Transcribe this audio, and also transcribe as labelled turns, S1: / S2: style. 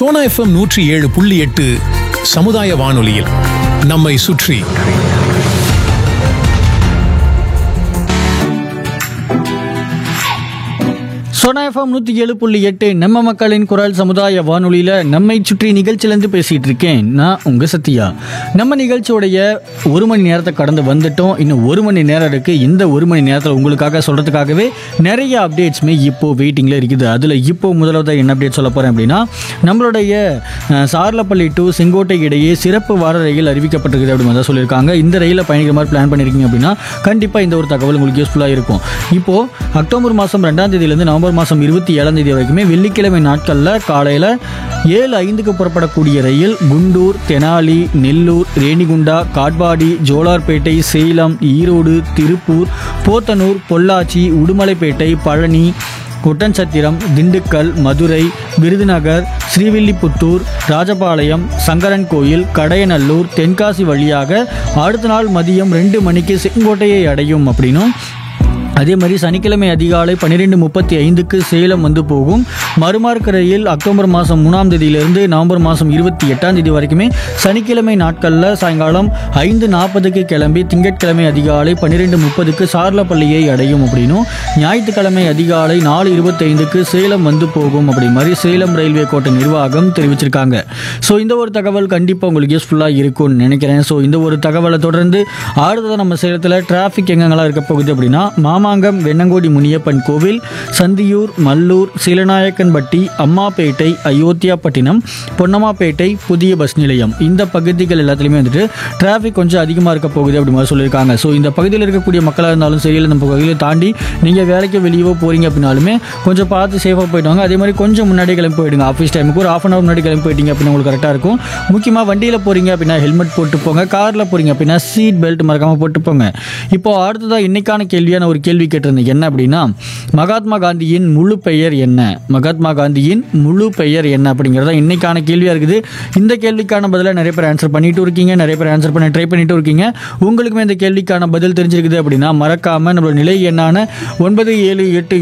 S1: Sona FM நூற்றி ஏழு புள்ளி எட்டு சமுதாய வானொலியில் நம்மை சுற்றி
S2: சோனா எஃப்எம் நூற்றி ஏழு புள்ளி எட்டு நம்ம மக்களின் குரல் சமுதாய வானொலியில் நம்மை சுற்றி நிகழ்ச்சியிலேருந்து பேசிகிட்டு இருக்கேன் நான் உங்கள் சத்யா நம்ம நிகழ்ச்சியோடைய ஒரு மணி நேரத்தை கடந்து வந்துட்டோம் இன்னும் ஒரு மணி நேரம் இருக்குது இந்த ஒரு மணி நேரத்தில் உங்களுக்காக சொல்கிறதுக்காகவே நிறைய அப்டேட்ஸுமே இப்போது வெயிட்டிங்கில் இருக்குது அதில் இப்போ முதலாவது என்ன அப்டேட் சொல்ல போகிறேன் அப்படின்னா நம்மளுடைய அஹ், சார்லப்பள்ளி டு செங்கோட்டை இடையே சிறப்பு வார ரயில் அறிவிக்கப்பட்டிருக்குது அப்படின்னு தான் சொல்லியிருக்காங்க இந்த ரயிலில் பயணிக்கிற மாதிரி பிளான் பண்ணியிருக்கீங்க அப்படின்னா கண்டிப்பாக இந்த ஒரு தகவல் உங்களுக்கு யூஸ்ஃபுல்லாக இருக்கும் இப்போது அக்டோபர் மாதம் ரெண்டாம் தேதியிலேருந்து நவம்பர் மாதம் இருபத்தி ஏழாம் தேதி வரைக்குமே வெள்ளிக்கிழமை நாட்களில் காலையில் ஏழு ஐந்துக்கு புறப்படக்கூடிய ரயில் குண்டூர் தெனாலி நெல்லூர் ரேணிகுண்டா காட்பாடி ஜோலார்பேட்டை சேலம் ஈரோடு திருப்பூர் போத்தனூர் பொள்ளாச்சி உடுமலைப்பேட்டை பழனி ஒட்டன்சத்திரம் திண்டுக்கல் மதுரை விருதுநகர் ஸ்ரீவில்லிபுத்தூர் ராஜபாளையம் சங்கரன் கோயில் கடையநல்லூர் தென்காசி வழியாக அடுத்த நாள் மதியம் ரெண்டு மணிக்கு செங்கோட்டையை அடையும் அப்படின்னும் அதே மாதிரி சனிக்கிழமை அதிகாலை பன்னிரெண்டு முப்பத்தி ஐந்துக்கு சேலம் வந்து போகும் மறுமார்க்க ரயில் அக்டோபர் மாதம் மூணாம் தேதியிலிருந்து நவம்பர் மாதம் இருபத்தி எட்டாம் தேதி வரைக்குமே சனிக்கிழமை நாட்களில் சாயங்காலம் ஐந்து நாற்பதுக்கு கிளம்பி திங்கட்கிழமை அதிகாலை பன்னிரெண்டு முப்பதுக்கு சார்லப்பள்ளியை அடையும் அப்படின்னும் ஞாயிற்றுக்கிழமை அதிகாலை நாலு இருபத்தைந்துக்கு சேலம் வந்து போகும் அப்படி மாதிரி சேலம் ரயில்வே கோட்ட நிர்வாகம் தெரிவிச்சிருக்காங்க ஸோ இந்த ஒரு தகவல் கண்டிப்பாக உங்களுக்கு யூஸ்ஃபுல்லாக இருக்கும்னு நினைக்கிறேன் ஸோ இந்த ஒரு தகவலை தொடர்ந்து அடுத்ததான் நம்ம சேலத்தில் டிராஃபிக் எங்கெங்கெல்லாம் இருக்க போகுது அப்படின்னா மாமாங்கம் வெண்ணங்கோடி முனியப்பன் கோவில் சந்தியூர் மல்லூர் சீலநாயக்கன்பட்டி அம்மாப்பேட்டை அயோத்தியாப்பட்டினம் பொன்னம்மாப்பேட்டை புதிய பஸ் நிலையம் இந்த பகுதிகள் எல்லாத்துலேயுமே வந்துட்டு டிராஃபிக் கொஞ்சம் அதிகமாக இருக்க போகுது அப்படி மாதிரி சொல்லியிருக்காங்க ஸோ இந்த பகுதியில் இருக்கக்கூடிய மக்களாக இருந்தாலும் சரி இல்லை நம்ம பகுதியில் தாண்டி நீங்கள் வேலைக்கு வெளியவோ போகிறீங்க அப்படின்னாலுமே கொஞ்சம் பார்த்து சேஃபாக போயிட்டு வாங்க அதே மாதிரி கொஞ்சம் முன்னாடி கிளம்பி போயிடுங்க ஆஃபீஸ் டைமுக்கு ஒரு ஆஃப் அன் அவர் முன்னாடி கிளம்பி போயிட்டீங்க அப்படின்னா உங்களுக்கு கரெக்டாக இருக்கும் முக்கியமாக வண்டியில் போகிறீங்க அப்படின்னா ஹெல்மெட் போட்டு போங்க காரில் போகிறீங்க அப்படின்னா சீட் பெல்ட் மறக்காமல் போட்டு போங்க இப்போ அடுத்ததாக இன்னைக்கான கேள்வியான ஒரு கேள்வி கேட்டிருந்தேன் என்ன அப்படின்னா மகாத்மா காந்தியின் முழு பெயர் என்ன மகாத்மா காந்தியின் முழு பெயர் என்ன அப்படிங்கிறதா இன்னைக்கான கேள்வியாக இருக்குது இந்த கேள்விக்கான பதிலை நிறைய பேர் ஆன்சர் பண்ணிட்டு இருக்கீங்க நிறைய பேர் ஆன்சர் பண்ண ட்ரை பண்ணிட்டு இருக்கீங்க உங்களுக்குமே இந்த கேள்விக்கான பதில் தெரிஞ்சிருக்குது அப்படின்னா மறக்காமல் நம்மளோட நிலை எண்ணான ஒன்பது ஏழு எட்டு